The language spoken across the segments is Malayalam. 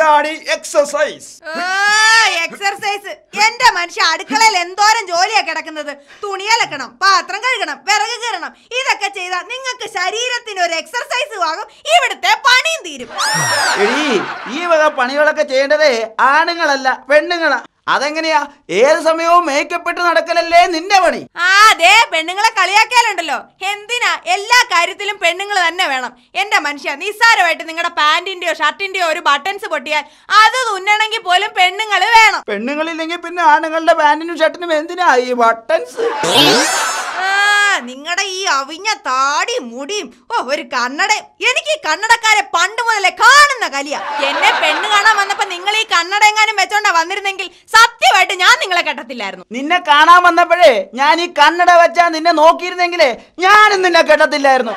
ഡാഡി എക്സസൈസ് എക്സർസൈസ് എന്റെ മനുഷ്യ അടുക്കളയിൽ എന്തോരം ജോലിയാ കിടക്കുന്നത് തുണിയലക്കണം പാത്രം കഴുകണം വിറക് കീറണം ഇതൊക്കെ ചെയ്താൽ നിങ്ങൾക്ക് ശരീരത്തിന് ഒരു എക്സർസൈസ് ആകും ഇവിടുത്തെ പണിയും തീരും എടീ ഈ വക പണികളൊക്കെ ചെയ്യേണ്ടതേ ആണുങ്ങളല്ല പെണ്ണുങ്ങളാ അതെങ്ങനെയാ ഏത് സമയവും മേക്കപ്പ് ഇട്ട് നടക്കലല്ലേ നിന്റെ പണി ആ അതെ പെണ്ണുങ്ങളെ കളിയാക്കിയാലുണ്ടല്ലോ എന്തിനാ എല്ലാ കാര്യത്തിലും പെണ്ണുങ്ങൾ തന്നെ വേണം എന്റെ മനുഷ്യ നിസ്സാരമായിട്ട് നിങ്ങളുടെ പാന്റിന്റെയോ ഷർട്ടിന്റെയോ ഒരു ബട്ടൺസ് പൊട്ടിയാൽ അത് തുന്നണമെങ്കിൽ പോലും പെണ്ണുങ്ങൾ വേണം പെണ്ണുങ്ങളില്ലെങ്കിൽ പിന്നെ ആണുങ്ങളുടെ പാന്റിനും ഷർട്ടിനും എന്തിനാ ഈ ബട്ടൺസ് ആ നിങ്ങളുടെ ഈ അവിഞ്ഞ താടിയും മുടിയും ഓ ഒരു കണ്ണട എനിക്ക് ഈ കണ്ണടക്കാരെ പണ്ട് മുതലേ കാണുന്ന കലിയ എന്നെ പെണ്ണ് കാണാൻ വന്നപ്പോ നിങ്ങൾ ഈ കണ്ണട എങ്ങാനും വെച്ചോണ്ടാ വന്നിരുന്നെങ്കിൽ സത്യമായിട്ട് ഞാൻ നിങ്ങളെ കെട്ടത്തില്ലായിരുന്നു നിന്നെ കാണാൻ വന്നപ്പോഴേ ഞാൻ ഈ കണ്ണട വെച്ചാ നിന്നെ നോക്കിയിരുന്നെങ്കിലേ ഞാനും നിന്നെ കെട്ടത്തില്ലായിരുന്നു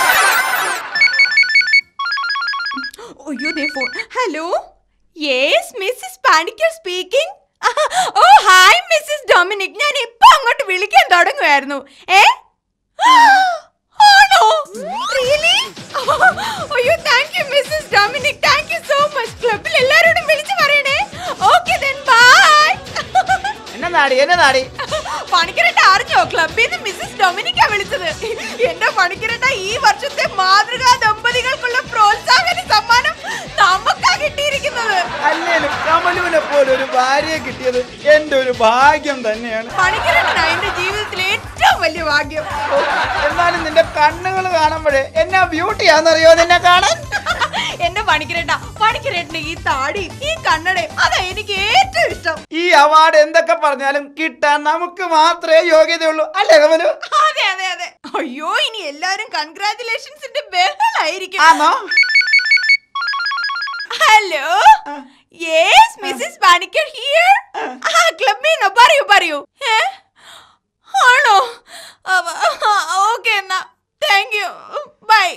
അയ്യോ ദേ phone hello yes Mrs Panicker speaking oh hi Mrs Dominic ഞാൻ ഇപ്പൊ അങ്ങോട്ട് വിളിക്കാൻ തുടങ്ങുമായിരുന്നു ഏ ആണോ റിയലി അയ്യോ thank you Mrs Dominic thank you so much ക്ലബിൽ എല്ലാവരോടും വിളിച്ചു പറയണേ ഓക്കെ ദെൻ ബൈ എന്നെ നാടി എന്നെ നാടി പണിക്കരട്ട അറിഞ്ഞോ ക്ലബിൽ നിന്ന് മിസ്സിസ് ഡൊമിനിക്ക വിളിച്ചത് എന്റെ പണിക്കരട്ട ഈ വർഷത്തെ മാതൃകാ ദമ്പതികൾക്കുള്ള പ്രോത്സാഹന സമ്മാനം നമുക്കാ കിട്ടിയിരിക്കുന്നത് അല്ലേലും കമലുവിനെ പോലെ ഒരു ഭാര്യയെ കിട്ടിയത് എന്റെ ഒരു ഭാഗ്യം തന്നെയാണ് പണിക്കരട്ടനാ എന്റെ ജീവിതത്തിലെ ഏറ്റവും വലിയ ഭാഗ്യം ഓ, എന്നാലും നിന്റെ കണ്ണുകൾ കാണുമ്പോഴേ എന്നാ ബ്യൂട്ടിയാന്നറിയോ നിന്നെ കാണാൻ എന്റെ പണിക്കരട്ട പണിക്കരട്ടന് ഈ താടി ഈ കണ്ണടയും അതാ എനിക്ക് ഏറ്റവും ഇഷ്ടം ഈ അവാർഡ് എന്തൊക്കെ പറഞ്ഞാലും കിട്ടാൻ നമുക്ക് മാത്രമേ യോഗ്യതയുള്ളൂ അല്ലേ കമലു അതെ അതെ അതെ അയ്യോ ഇനി എല്ലാരും കൺഗ്രാറ്റുലേഷൻസിന്റെ ബഹളായിരിക്കും ആണോ hello yes Mrs Panicker here ആ ക്ലബിൽ നിന്നോ പറയൂ പറയൂ ഏ? ആണോ ഓക്കെ എന്നാ താങ്ക് യു ബൈ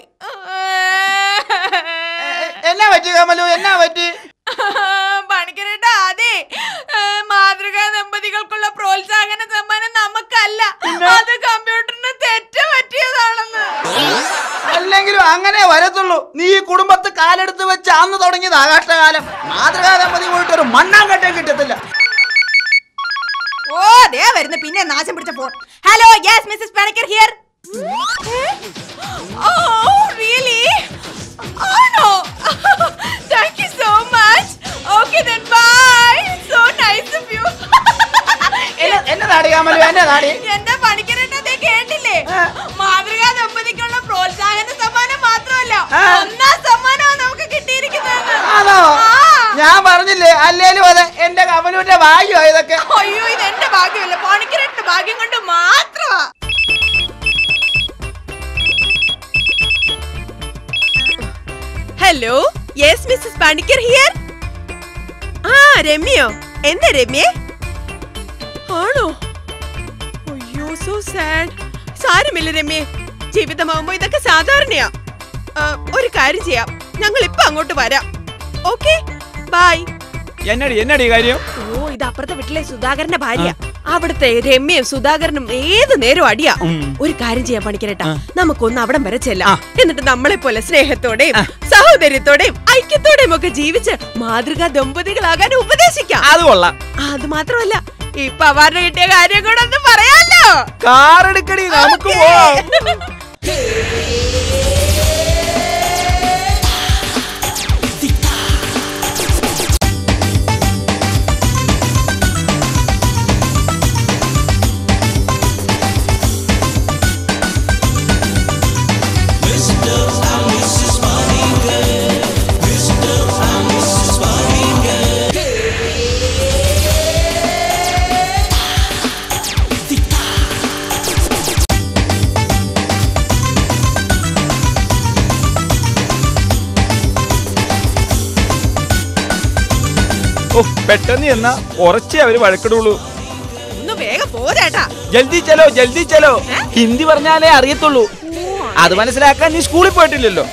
എ- എന്നാ പറ്റി കമലു എന്നാ പറ്റി പണിക്കരട്ട അതെ ഏ, മാതൃകാ ദമ്പതികൾക്കുള്ള പ്രോത്സാഹന സമ്മാനം നമുക്കല്ല അത് കമ്പ്യൂട്ടറിന് തെറ്റ് പറ്റിയതാണെന്ന് അല്ലെങ്കിലും അങ്ങനെ വരത്തുള്ളൂ നീ ഈ കുടുംബത്ത് കാലെടുത്ത് വെച്ച് അന്ന് തുടങ്ങിയത് ആകാശകാലം മാതൃകാ ദമ്പതി പോയിട്ട് ഒരു മണ്ണാങ്കട്ടേ കിട്ടത്തില്ല ഓ ദേ വരുന്നു പിന്നെ നാശം പിടിച്ച phone hello yes Mrs Panicker here oh really ആണോ thank you so much okay then bye so nice of you എന്നെ- എന്നെ നാടി കമലു എന്നെ നാടി എന്റെ പണിക്കരട്ടേ കേട്ടില്ലേ മാതൃകാ ദമ്പതിക്കുള്ള പ്രോത്സാഹന സമ്മാനം മാത്രമല്ല ആ. ഒന്നാം സമ്മാനമാണ് നമുക്ക് കിട്ടിയിരിക്കുന്നത് ആണോ ആ. ഞാൻ പറഞ്ഞില്ലേ അല്ലേലും അതെ എന്റെ കമലുവിന്റെ ഭാഗ്യമാ ഇതൊക്കെ അയ്യോ ഇത് എന്റെ ഭാഗ്യമല്ല പണിക്കരന്റെ ഭാഗ്യം കൊണ്ട് മാത്രമാ hello yes Mrs Panicker here ആ രമ്യോ എന്താ രമ്യേ ആണോ അയ്യോ സോ സാഡ് സാരമില്ല രമ്യേ ജീവിതമാവുമ്പോ ഇതൊക്കെ സാധാരണയാ ആ, ഒരു കാര്യം ചെയ്യാം ഞങ്ങൾ ഇപ്പൊ അങ്ങോട്ട് വരാം ഓക്കെ ബൈ എന്നടി എന്നടി കാര്യം ഓ ഇത് അപ്പുറത്തെ വീട്ടിലെ സുധാകരന്റെ ഭാര്യ അവിടുത്തെ രമ്യയും സുധാകരനും ഏത് നേരം അടിയാ ഒരു കാര്യം ചെയ്യാൻ പണിക്കരട്ടാ നമുക്കൊന്ന് അവിടം വരെ ചെല്ലാം എന്നിട്ട് നമ്മളെ പോലെ സ്നേഹത്തോടെയും സഹോദര്യത്തോടെയും ഐക്യത്തോടെയും ഒക്കെ ജീവിച്ച് മാതൃകാ ദമ്പതികളാകാൻ ഉപദേശിക്കാം അത് കൊള്ളാം അത് മാത്രമല്ല ഇപ്പൊ അവാർഡ് കിട്ടിയ കാര്യം കൂടെ ഒന്ന് പറയാലോ കാർ എടുക്കടി നമുക്ക് പോവാം ഓ പെട്ടെന്ന് എന്നാ കുറച്ചേ അവര് വഴക്കിടുള്ളൂ ഒന്ന് വേഗം പോരാട്ടാ ജൽദി ചലോ ജൽദി ചലോ ഹിന്ദി പറഞ്ഞാലേ അറിയത്തുള്ളൂ അത് മനസ്സിലാക്കാൻ നീ സ്കൂളിൽ പോയിട്ടില്ലല്ലോ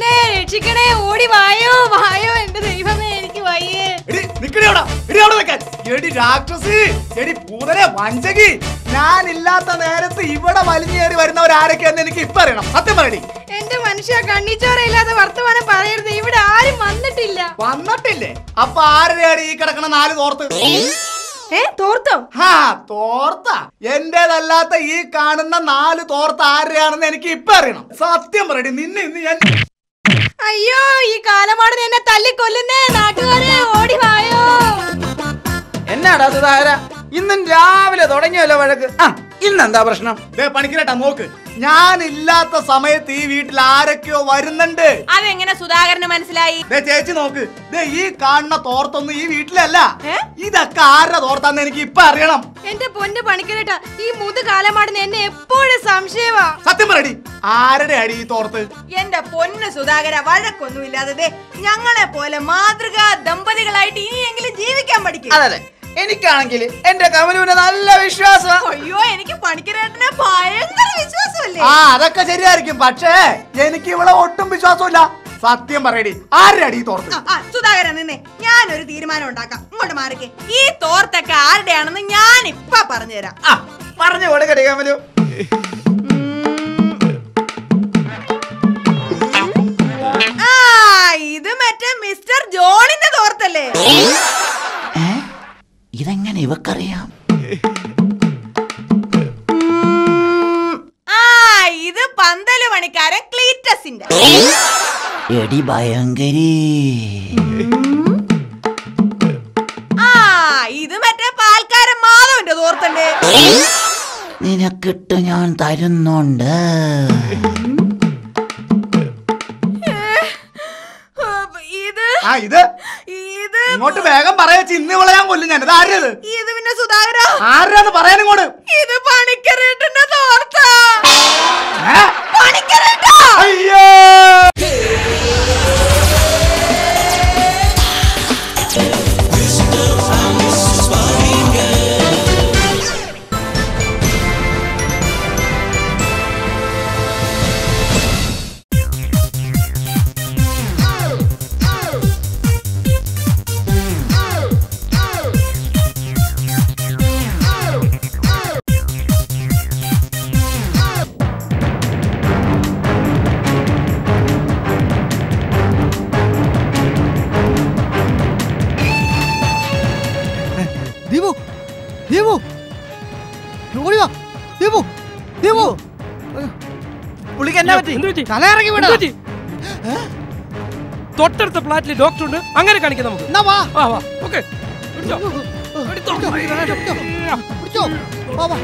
രക്ഷിക്കണേ രക്ഷിക്കണേ ഓടി വായോ വായോ എന്റെ ദൈവമേ എനിക്ക് വയ്യേ എടി നിക്കടി അവിടെ എടി അവിടെ നിൽക്കാൻ എടി രാക്ഷസി എടി പൂതനെ വഞ്ചകി ഞാൻ ഇല്ലാത്ത നേരത്ത് ഇവിടെ വലിഞ്ഞേറി വരുന്നവരാരൊക്കെയെന്ന് എനിക്ക് ഇപ്പൊ അറിയണം സത്യം പറയടി എന്റെ മനുഷ്യ കണ്ണിച്ചോരയില്ലാതെ വർത്തമാനം പറയരുത് ഇവിടെ ആരും വന്നിട്ടില്ല വന്നിട്ടില്ലേ അപ്പൊ ആരുടെയാണ് ഈ കിടക്കണ നാല് തോർത്ത് ഏ തോർത്തോ ഹാ തോർത്ത എന്റേതല്ലാത്ത ഈ കാണുന്ന നാല് തോർത്ത് ആരുടെയാണെന്ന് എനിക്ക് ഇപ്പൊ അറിയണം സത്യം പറയടി നിന്നെ ഇന്ന് ഞാൻ അയ്യോ ഈ കാലമാടൻ എന്നെ തല്ലിക്കൊല്ലുന്നേ നാട്ടുകാരെ ഓടി വായോ എന്നാടാ സുധാകര ഇന്നും രാവിലെ തുടങ്ങിയല്ലോ വഴക്ക് ആ ഇന്നെന്താ പ്രശ്നം പണിക്കരട്ടാ നോക്ക് ഞാൻ ഇല്ലാത്ത സമയത്ത് ഈ വീട്ടിൽ ആരൊക്കെയോ വരുന്നുണ്ട് അതെങ്ങനെ സുധാകരന് മനസ്സിലായി ദേ ചേച്ചി നോക്ക് ദേ ഈ കാണുന്ന തോർത്തൊന്നും ഈ വീട്ടിലല്ല ഏ? ഇതൊക്കെ ആരുടെ തോർത്താന്ന് എനിക്ക് ഇപ്പൊ അറിയണം എന്റെ പൊന്ന് പണിക്കരട്ട ഈ മുതു കാലമാടൻ എന്നെ എപ്പോഴും സംശയമാ സത്യം പറയടി ആരുടെ അടി ഈ തോർത്ത് എന്റെ പൊന്ന് സുധാകര വഴക്കൊന്നുമില്ലാതെ ദേ ഞങ്ങളെ പോലെ മാതൃകാ ദമ്പതികളായിട്ട് ഇനിയെങ്കിലും ജീവിക്കാൻ പഠിക്കും അതെ അതെ എനിക്കാണെങ്കിൽ എന്റെ കമലുവിന് നല്ല വിശ്വാസം അയ്യോ എനിക്ക് പണിക്കരേട്ടനെ ഭയങ്കര വിശ്വാസമല്ലേ ആ അതൊക്കെ ശരിയായിരിക്കും പക്ഷേ എനിക്ക് ഇവിടെ ഒട്ടും വിശ്വാസമില്ല സത്യം പറയടി ആരുടെ അടി ഈ തോർത്ത് ആ, ആ, സുധാകരൻ നിന്നെ ഞാനൊരു തീരുമാനം ഉണ്ടാക്കാം ഇങ്ങോട്ട് മാറിക്കേ ഈ തോർത്തൊക്കെ ആരുടെയാണെന്ന് ഞാൻ ഇപ്പൊ പറഞ്ഞുതരാം ആ പറഞ്ഞു കൊടുക്കടി കമലു ആ ഇത് മറ്റേ മിസ്റ്റർ ജോണിന്റെ തോർത്തല്ലേ ഇതെങ്ങനെ ഇവക്കറിയാം ആ ഇത് പന്തല് പണിക്കാരൻ ക്ലീറ്റസിന്റെ എടി ഭയങ്കരി ആ ഇത് മറ്റേ പാൽക്കാരൻ മാധവന്റെ തോർത്തല്ലേ നിനക്കിട്ട് ഞാൻ തരുന്നുണ്ട് ആ, ഇത് ആ ഇത് ഇത് ഇങ്ങോട്ട് വേഗം പറയാ ഇന്ന് ഇവിടെ ഞാൻ കൊല്ലും ഞാൻ ഇത് ആരത് ഇത് പിന്നെ സുധാകര ആരാന്ന് പറയാൻ ഇങ്ങോട്ട് ഇത് പണിക്കരേട്ടന്റെ തോർത്ത ഏ? പണിക്കരേട്ടാ അയ്യോ ദീപു ദീപു ഓടി വാ ദീപു ദീപു പുള്ളിക്ക് എന്നാ പറ്റി തല ഇറങ്ങി വിടാ തൊട്ടടുത്ത ഫ്ലാറ്റിൽ ഡോക്ടർ ഉണ്ട് അങ്ങനെ കാണിക്കാം നമുക്ക് എന്നാ വാ വാ വാ ഓക്കെ പിടിച്ചോ. പിടിച്ചോ വാ വാ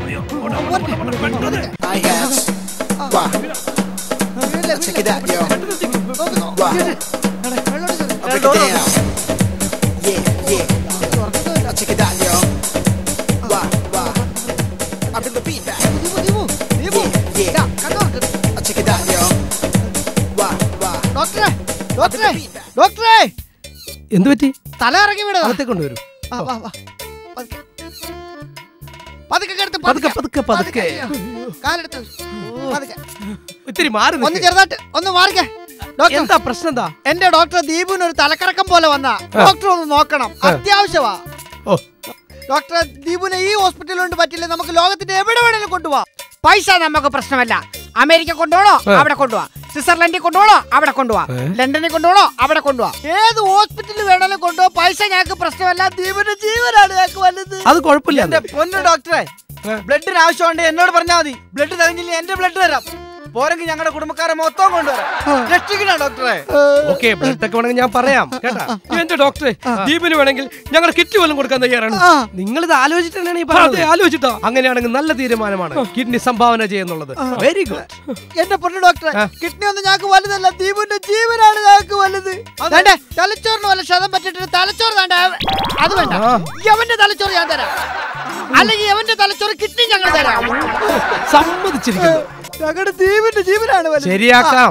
I have. Wow. Check it out, yo. Wow. I'll break it down. Yeah, yeah. Now check it out, yo. Wow, wow. I bring the beat back. Deepu Deepu Deepu Yeah, ദാ, yeah. കണ്ണു തുറക്ക്. Now check it out, yo. Wow, wow. ഡോക്ടറെ ഡോക്ടറെ ഡോക്ടറെ എന്ത് പറ്റി തല ഇറങ്ങി വിടാ അകത്തേക്ക് കൊണ്ടുവരൂ വാ വാ വാ പതുക്കെ പതുക്കെ കിടത്ത് പതുക്കെ, പതുക്കെ, പതുക്കെ. അയ്യോ. കാലെടുത്ത് പതുക്കെ ഇത്തിരി മാറി ഒന്ന് നിൽക്ക്. ചെറുതായിട്ട് ഒന്ന് മാറിക്കേ ഡോക്ടർ എന്താ പ്രശ്നം എന്താ എന്റെ ഡോക്ടർ ദീപുവിന് ഒരു തലക്കറക്കം പോലെ വന്ന ഡോക്ടർ ഒന്ന് നോക്കണം അത്യാവശ്യമാ ഓ ഡോക്ടർ ദീപുവിനെ ഈ ഹോസ്പിറ്റലിൽ കൊണ്ട് പറ്റില്ല നമുക്ക് ലോകത്തിന്റെ എവിടെ വേണേലും കൊണ്ടുപോവാം പൈസ നമുക്ക് പ്രശ്നമല്ല അമേരിക്ക കൊണ്ടുപോകണോ ഏ. അവിടെ കൊണ്ടുപോവാ സ്വിറ്റ്സർലൻഡിൽ കൊണ്ടുപോകണോ അവിടെ കൊണ്ടുപോവാ ഏ. ലണ്ടനിൽ കൊണ്ടുപോകണോ അവിടെ കൊണ്ടുപോവാ ഏത് ഹോസ്പിറ്റലിൽ വേണേലും കൊണ്ടുപോകാം പൈസ ഞങ്ങൾക്ക് പ്രശ്നമല്ല ദീപുവിന്റെ ജീവനാണ് ഞങ്ങൾക്ക് വലുത് അത് കുഴപ്പമില്ല എന്റെ പൊന്നു ഡോക്ടറെ ബ്ലഡിന് ആവശ്യമുണ്ട് എന്നോട് പറഞ്ഞാൽ മതി ബ്ലഡ് തരഞ്ഞില്ല എന്റെ ബ്ലഡ് തരാം പോരെങ്കിൽ ഞങ്ങളുടെ കുടുംബക്കാരെ മൊത്തം കൊണ്ടുവരാം രക്ഷിക്കണം ഡോക്ടറെ ഓക്കെ ബ്ലഡ് ഒക്കെ വേണമെങ്കിൽ ഞാൻ പറയാം കേട്ടാ എന്റെ ഡോക്ടറെ ദീപിന് വേണമെങ്കിൽ ഞങ്ങൾ കിറ്റ് പോലും കൊടുക്കാൻ തയ്യാറാണ് ആ. നിങ്ങൾ ഇത് ആലോചിച്ചിട്ട് തന്നെയാണ് ഈ പറഞ്ഞത് ആലോചിച്ചിട്ടോ അങ്ങനെയാണെങ്കിൽ നല്ല തീരുമാനമാണ് കിഡ്നി സംഭാവന ചെയ്യുന്നുള്ളത് വെരി ഗുഡ് എന്റെ പൊന്നു ഡോക്ടറെ ആ. കിഡ്നി ഒന്നും ഞങ്ങൾക്ക് വലുതല്ല ദീപുവിന്റെ ജീവനാണ് ഞങ്ങൾക്ക് വലുത് വേണ്ടേ തലച്ചോറിന് വല്ല ക്ഷതം പറ്റിട്ട് തലച്ചോറ് വേണ്ട അത് വേണ്ട ആ. യവന്റെ തലച്ചോറ് ഞാൻ തരാം അല്ലെങ്കിൽ യവന്റെ തലച്ചോറ് കിഡ്നി ഞങ്ങൾ തരാം സമ്മതിച്ചിരിക്കുന്നു ഞങ്ങളുടെ ദീപുവിന്റെ ജീവനാണ് വലുത് ശരിയാക്കാം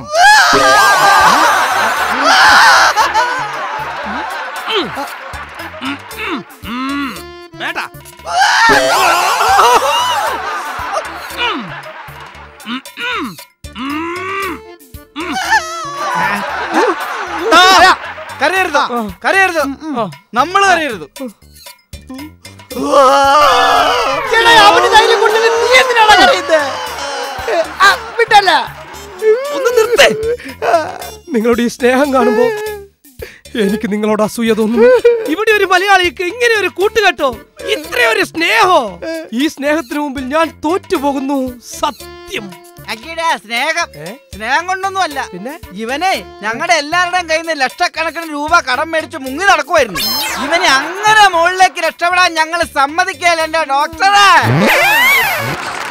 വേണ്ട കരയരുത് കരയരുത് നമ്മള് കരയരുത് അവന് ധൈര്യം കൊടുത്തിട്ട് നീ എന്തിനാണ് കരയുന്നത് ആ, വിട്ടല്ല ഒന്ന് നിർത്തേ നിങ്ങളുടെ ഈ സ്നേഹം കാണുമ്പോ എനിക്ക് നിങ്ങളോട് അസൂയ തോന്നുന്നു ഇവിടെ ഒരു മലയാളിക്ക് ഇങ്ങനെ ഒരു കൂട്ടുകെട്ടോ ഇത്രയൊരു സ്നേഹോ ഈ സ്നേഹത്തിന് മുമ്പിൽ ഞാൻ തോറ്റുപോകുന്നു സത്യം അക്കിടെ സ്നേഹം ഏ? സ്നേഹം കൊണ്ടൊന്നും അല്ല പിന്നെ ഇവനെ ഞങ്ങളുടെ എല്ലാവരുടെയും കയ്യിൽ നിന്ന് ലക്ഷക്കണക്കിന് രൂപ കടം മേടിച്ച് മുങ്ങി നടക്കുമായിരുന്നു ഇവനെ അങ്ങനെ മുകളിലേക്ക് രക്ഷപ്പെടാൻ ഞങ്ങൾ സമ്മതിക്കല്ല എന്റെ ഡോക്ടറെ